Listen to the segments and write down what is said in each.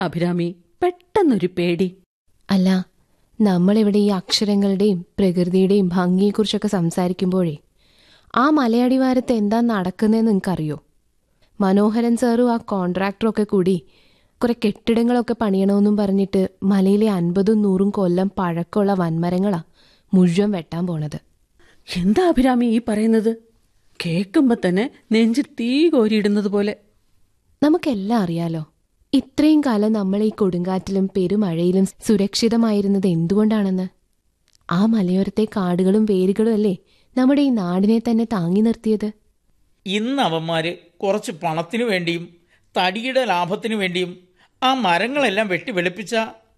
അഭിരാമി പെട്ടെന്നൊരു പേടി അല്ല നമ്മളിവിടെ ഈ അക്ഷരങ്ങളുടെയും പ്രകൃതിയുടെയും ഭംഗിയെക്കുറിച്ചൊക്കെ സംസാരിക്കുമ്പോഴേ ആ മലയടിവാരത്ത് എന്താ നടക്കുന്നതെന്ന് നിങ്ങൾക്കറിയോ മനോഹരൻ സാറും ആ കോൺട്രാക്ടറും ഒക്കെ കൂടി കുറെ കെട്ടിടങ്ങളൊക്കെ പണിയണമെന്നും പറഞ്ഞിട്ട് മലയിലെ അൻപതും നൂറും കൊല്ലം പഴക്കമുള്ള വൻമരങ്ങളാ മുഴുവൻ വെട്ടാൻ പോണത് എന്താ അഭിരാമി ഈ പറയുന്നത് കേൾക്കുമ്പോ തന്നെ നെഞ്ചിൽ തീ കോരിയിടുന്നത് പോലെ നമുക്കെല്ലാം അറിയാലോ ഇത്രയും കാലം നമ്മൾ ഈ കൊടുങ്കാറ്റിലും പെരുമഴയിലും സുരക്ഷിതമായിരുന്നത് എന്തുകൊണ്ടാണെന്ന് ആ മലയോരത്തെ കാടുകളും വേരുകളും അല്ലേ നമ്മുടെ ഈ നാടിനെ തന്നെ താങ്ങി നിർത്തിയത് ഇന്ന് അവന്മാര് കുറച്ച് പണത്തിനു വേണ്ടിയും തടിയുടെ ലാഭത്തിനു വേണ്ടിയും ആ മരങ്ങളെല്ലാം വെട്ടി വെളുപ്പിച്ച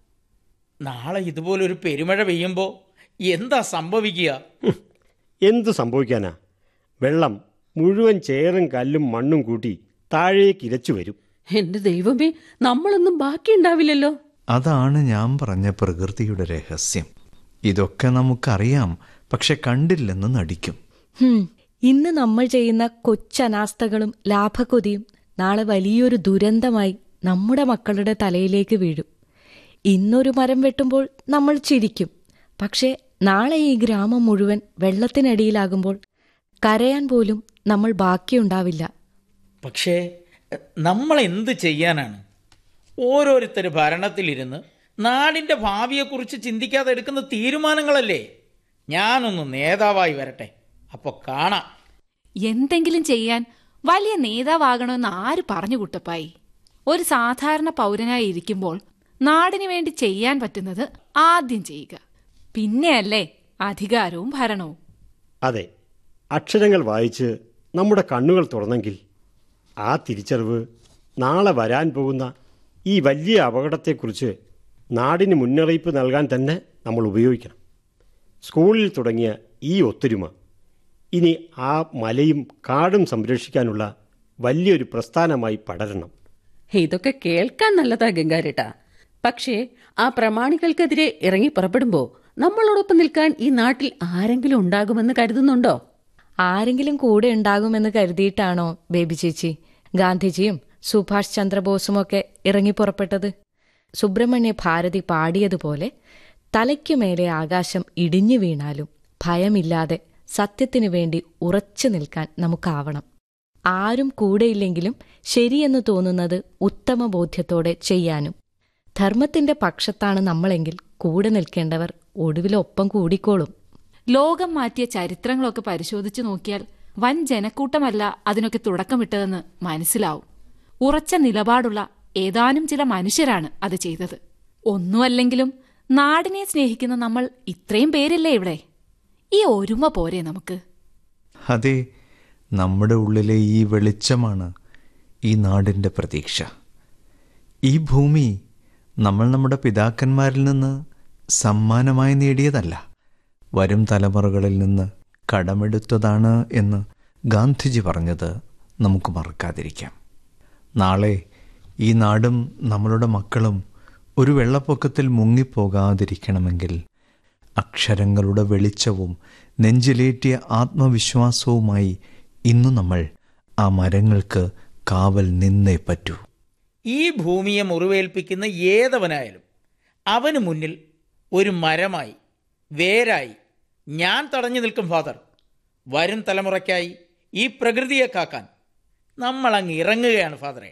നാളെ ഇതുപോലൊരു പെരുമഴ പെയ്യുമ്പോൾ എന്താ സംഭവിക്കുക ഹും, എന്തു സംഭവിക്കാനാ വെള്ളം മുഴുവൻ ചേറും കല്ലും മണ്ണും കൂട്ടി താഴേക്ക് ഇരച്ചു വരും എന്റെ ദൈവമേ നമ്മളൊന്നും ബാക്കിയുണ്ടാവില്ലല്ലോ അതാണ് ഞാൻ പറഞ്ഞ പ്രകൃതിയുടെ രഹസ്യം ഇതൊക്കെ നമുക്കറിയാം പക്ഷെ കണ്ടില്ലെന്ന് നടിക്കും ഹും, ഇന്ന് നമ്മൾ ചെയ്യുന്ന കൊച്ചനാസ്ഥകളും ലാഭക്കൊതിയും നാളെ വലിയൊരു ദുരന്തമായി നമ്മുടെ മക്കളുടെ തലയിലേക്ക് വീഴും ഇന്നൊരു മരം വെട്ടുമ്പോൾ നമ്മൾ ചിരിക്കും പക്ഷേ നാളെ ഈ ഗ്രാമം മുഴുവൻ വെള്ളത്തിനടിയിലാകുമ്പോൾ കരയാൻ പോലും നമ്മൾ ബാക്കിയുണ്ടാവില്ല പക്ഷേ നമ്മൾ എന്ത് ചെയ്യാനാണ് ഓരോരുത്തർ ഭരണത്തിലിരുന്ന് നാടിൻ്റെ ഭാവിയെക്കുറിച്ച് ചിന്തിക്കാതെ എടുക്കുന്ന തീരുമാനങ്ങളല്ലേ ഞാനൊന്ന് നേതാവായി വരട്ടെ അപ്പോൾ കാണാം എന്തെങ്കിലും ചെയ്യാൻ വലിയ നേതാവാകണമെന്ന് ആര് പറഞ്ഞു കുട്ടപ്പായി ഒരു സാധാരണ പൗരനായി ഇരിക്കുമ്പോൾ നാടിനു വേണ്ടി ചെയ്യാൻ പറ്റുന്നത് ആദ്യം ചെയ്യുക പിന്നെയല്ലേ അധികാരവും ഭരണവും അതെ അക്ഷരങ്ങൾ വായിച്ച് നമ്മുടെ കണ്ണുകൾ തുറന്നെങ്കിൽ ആ തിരിച്ചറിവ് നാളെ വരാൻ പോകുന്ന ഈ വലിയ അപകടത്തെക്കുറിച്ച് നാടിന് മുന്നറിയിപ്പ് നൽകാൻ തന്നെ നമ്മൾ ഉപയോഗിക്കണം സ്കൂളിൽ തുടങ്ങിയ ഈ ഒത്തൊരുമ ഇനി ആ മലയും കാടും സംരക്ഷിക്കാനുള്ള വലിയൊരു പ്രസ്ഥാനമായി പടരണം ഇതൊക്കെ കേൾക്കാൻ നല്ലതാ ഗംഗാരേട്ടാ പക്ഷേ ആ പ്രമാണികൾക്കെതിരെ ഇറങ്ങി പുറപ്പെടുമ്പോ നമ്മളോടൊപ്പം നിൽക്കാൻ ഈ നാട്ടിൽ ആരെങ്കിലും ഉണ്ടാകുമെന്ന് കരുതുന്നുണ്ടോ ആരെങ്കിലും കൂടെ ഉണ്ടാകുമെന്ന് കരുതിയിട്ടാണോ ബേബി ചേച്ചി ഗാന്ധിജിയും സുഭാഷ് ചന്ദ്രബോസുമൊക്കെ ഇറങ്ങിപ്പുറപ്പെട്ടത് സുബ്രഹ്മണ്യ ഭാരതി പാടിയതുപോലെ തലയ്ക്കുമേലെ ആകാശം ഇടിഞ്ഞു വീണാലും ഭയമില്ലാതെ സത്യത്തിനു വേണ്ടി ഉറച്ചു നിൽക്കാൻ നമുക്കാവണം ആരും കൂടെയില്ലെങ്കിലും ശരിയെന്ന് തോന്നുന്നത് ഉത്തമ ബോധ്യത്തോടെ ചെയ്യാനും ധർമ്മത്തിന്റെ പക്ഷത്താണ് നമ്മളെങ്കിൽ കൂടെ നിൽക്കേണ്ടവർ ഒടുവിലൊപ്പം കൂടിക്കോളും ലോകം മാറ്റിയ ചരിത്രങ്ങളൊക്കെ പരിശോധിച്ചു നോക്കിയാൽ വൻ ജനക്കൂട്ടമല്ല അതിനൊക്കെ തുടക്കമിട്ടതെന്ന് മനസ്സിലാവും ഉറച്ച നിലപാടുള്ള ഏതാനും ചില മനുഷ്യരാണ് അത് ചെയ്തത് ഒന്നുമല്ലെങ്കിലും നാടിനെ സ്നേഹിക്കുന്ന നമ്മൾ ഇത്രയും പേരില്ലേ ഇവിടെ ഈ ഒരുമ പോരെ നമുക്ക് അതെ നമ്മുടെ ഉള്ളിലെ ഈ വെളിച്ചമാണ് ഈ നാടിൻ്റെ പ്രതീക്ഷ ഈ ഭൂമി നമ്മൾ നമ്മുടെ പിതാക്കന്മാരിൽ നിന്ന് സമ്മാനമായി നേടിയതല്ല വരും തലമുറകളിൽ നിന്ന് കടമെടുത്തതാണ് എന്ന് ഗാന്ധിജി പറഞ്ഞത് നമുക്ക് മറക്കാതിരിക്കാം നാളെ ഈ നാടും നമ്മളുടെ മക്കളും ഒരു വെള്ളപ്പൊക്കത്തിൽ മുങ്ങിപ്പോകാതിരിക്കണമെങ്കിൽ അക്ഷരങ്ങളുടെ വെളിച്ചവും നെഞ്ചിലേറ്റിയ ആത്മവിശ്വാസവുമായി ഇന്നു നമ്മൾ ആ മരങ്ങൾക്ക് കാവൽ നിന്നേ പറ്റൂ ഈ ഭൂമിയെ മുറിവേൽപ്പിക്കുന്ന ഏതവനായാലും അവന് മുന്നിൽ ഒരു മരമായി വേരായി ഞാൻ തടഞ്ഞു നിൽക്കും ഫാദർ വരും തലമുറയ്ക്കായി ഈ പ്രകൃതിയെ കാക്കാൻ നമ്മൾ അങ്ങ് ഇറങ്ങുകയാണ് ഫാദറെ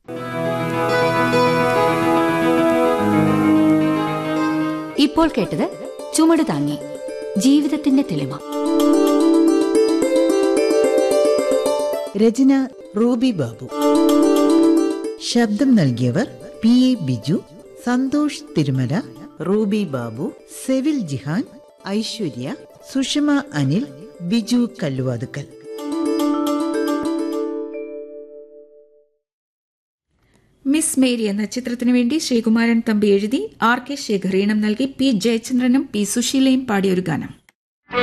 ഇപ്പോൾ കേട്ടത് ചുമട് താങ്ങി ജീവിതത്തിന്റെ തെളിമ രചന റൂബി ബാബു ശബ്ദം നൽകിയവർ P A Biju Santhosh Thirumala Ruby Babu Sevil Jihan Aishwarya Sushama Anil Biju Kalluvathukkal Miss Mary എന്ന ചിത്രത്തിനു വേണ്ടി ശ്രീകുമാരൻ തമ്പി എഴുതി ആർ കെ ശേഖർ ഈണം നൽകി പി ജയചന്ദ്രനും പി സുശീലയും പാടിയൊരു ഗാനം